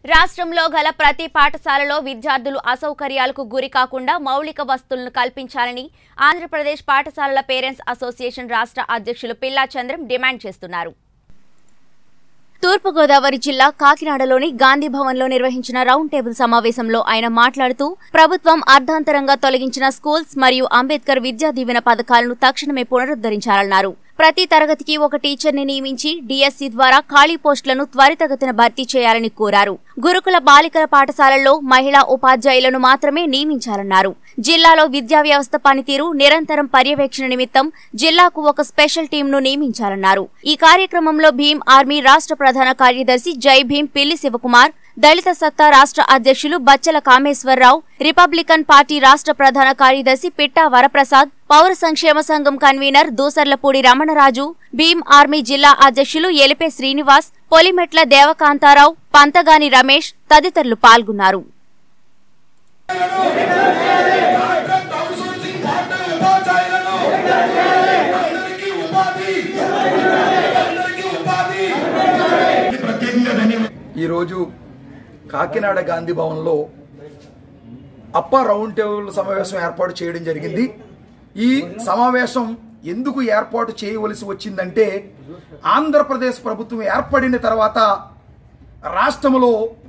రాష్ట్రంలో గల ప్రతి పాఠశాలలో విద్యార్థులు అసౌకర్యాలకు గురి కాకుండా మౌలిక వస్తువులను కల్పించాలని ఆంధ్రప్రదేశ్ పాఠశాలల పేరెంట్స్ అసోసియేషన్ రాష్ట్ర అధ్యక్షులు పిల్లా చంద్రం డిమాండ్ చేస్తున్నారు తూర్పుగోదావరి జిల్లా కాకినాడలోని గాంధీ భవన్లో నిర్వహించిన రౌండ్ టేబుల్ సమావేశంలో ఆయన మాట్లాడుతూ ప్రభుత్వం అర్ధాంతరంగా తొలగించిన స్కూల్స్ మరియు అంబేద్కర్ విద్యా దీవెన పథకాలను తక్షణమే పునరుద్ధరించాలన్నారు ప్రతి తరగతికి ఒక టీచర్ని నియమించి డిఎస్సి ద్వారా ఖాళీ పోస్టులను త్వరితగతిన భర్తీ చేయాలని కోరారు గురుకుల బాలికల పాఠశాలల్లో మహిళా ఉపాధ్యాయులను మాత్రమే నియమించాలన్నారు జిల్లాలో విద్యా వ్యవస్థ పనితీరు నిరంతరం పర్యవేక్షణ నిమిత్తం జిల్లాకు ఒక స్పెషల్ టీంను నియమించాలన్నారు ఈ కార్యక్రమంలో భీం ఆర్మీ రాష్ట్ర ప్రధాన కార్యదర్శి జై భీం పిల్లి శివకుమార్ దళిత సత్తా రాష్ట్ర అధ్యక్షులు బచ్చల కామేశ్వరరావు రిపబ్లికన్ పార్టీ రాష్ట్ర ప్రధాన కార్యదర్శి పిట్టా వరప్రసాద్ పౌర సంక్షేమ సంఘం కన్వీనర్ దూసర్లపూడి రమణరాజు భీం ఆర్మీ జిల్లా అధ్యక్షులు ఎలిపే శ్రీనివాస్ పొలిమెట్ల దేవకాంతారావు పంతగాని రమేష్ తదితరులు పాల్గొన్నారు అందరికీ ఉపాధి అందరికీ ఉపాధి ప్రత్యేకంగా ధన్యవాదాలు ఈరోజు కాకినాడ గాంధీ భవన్లో అప్ప రౌండ్ టేబుల్ సమావేశం ఏర్పాటు చేయడం జరిగింది ఈ సమావేశం ఎందుకు ఏర్పాటు చేయవలసి వచ్చిందంటే ఆంధ్రప్రదేశ్ ప్రభుత్వం ఏర్పడిన తర్వాత రాష్ట్రంలో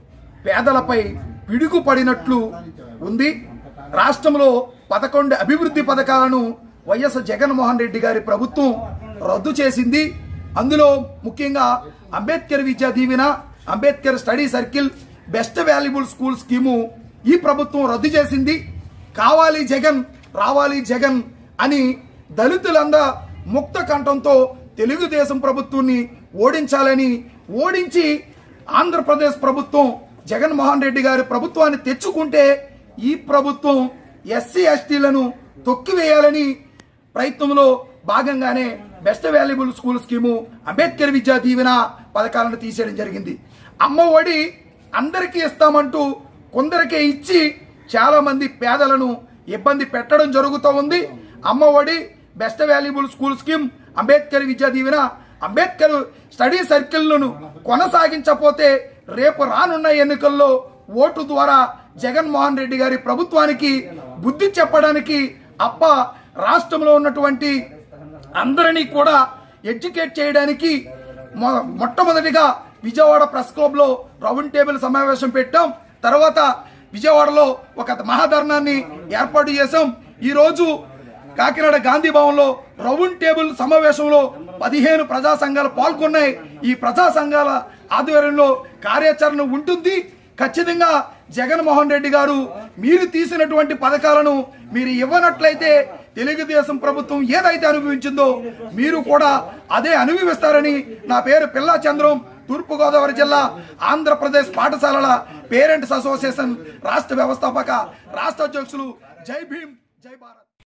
పేదలపై పిడుగు పడినట్లు ఉంది రాష్ట్రంలో పదకొండు అభివృద్ధి పథకాలను వైఎస్ జగన్మోహన్ రెడ్డి గారి ప్రభుత్వం రద్దు చేసింది అందులో ముఖ్యంగా Ambedkar Vidya Deevena Ambedkar study circle best valuable school scheme ఈ ప్రభుత్వం రద్దు చేసింది కావాలి జగన్ రావాలి జగన్ అని దళితులందా ముక్త కంఠంతో తెలుగుదేశం ప్రభుత్వాన్ని ఓడించాలని ఓడించి ఆంధ్రప్రదేశ్ ప్రభుత్వం జగన్మోహన్ రెడ్డి గారి ప్రభుత్వాన్ని తెచ్చుకుంటే ఈ ప్రభుత్వం ఎస్సీ ఎస్టీలను తొక్కివేయాలని ప్రయత్నంలో భాగంగానే best valuable school scheme Ambedkar Vidya Deevena పథకాలను తీసేయడం జరిగింది అమ్మ ఒడి అందరికీ ఇస్తామంటూ కొందరికే ఇచ్చి చాలా మంది పేదలను ఇబ్బంది పెట్టడం జరుగుతూ ఉంది Amma Vodi best valuable school scheme Ambedkar Vidya Deevena Ambedkar study సర్కిల్లను కొనసాగించకపోతే రేపు రానున్న ఎన్నికల్లో ఓటు ద్వారా జగన్మోహన్ రెడ్డి గారి ప్రభుత్వానికి బుద్ధి చెప్పడానికి అప్ప రాష్ట్రంలో ఉన్నటువంటి అందరినీ కూడా ఎడ్యుకేట్ చేయడానికి మొ- మొట్టమొదటిగా విజయవాడ ప్రెస్ క్లబ్ లో రౌండ్ టేబుల్ సమావేశం పెట్టాం తర్వాత విజయవాడలో ఒక మహాధర్నాన్ని ఏర్పాటు చేశాం ఈ రోజు కాకినాడ గాంధీ భవన్ లో రౌండ్ టేబుల్ సమావేశంలో పదిహేను ప్రజా సంఘాలు పాల్గొన్నాయి ఈ ప్రజా సంఘాల ఆధ్వర్యంలో కార్యాచరణ ఉంటుంది ఖచ్చితంగా జగన్మోహన్ రెడ్డి గారు మీరు తీసినటువంటి పథకాలను మీరు ఇవ్వనట్లయితే తెలుగుదేశం ప్రభుత్వం ఏదైతే అనుభవించిందో మీరు కూడా అదే అనుభవిస్తారని నా పేరు పిల్లా చంద్రం తూర్పుగోదావరి జిల్లా ఆంధ్రప్రదేశ్ పాఠశాలల పేరెంట్స్ అసోసియేషన్ రాష్ట్ర వ్యవస్థాపక రాష్ట్ర అధ్యక్షులు జై భీమ్ జై భారత్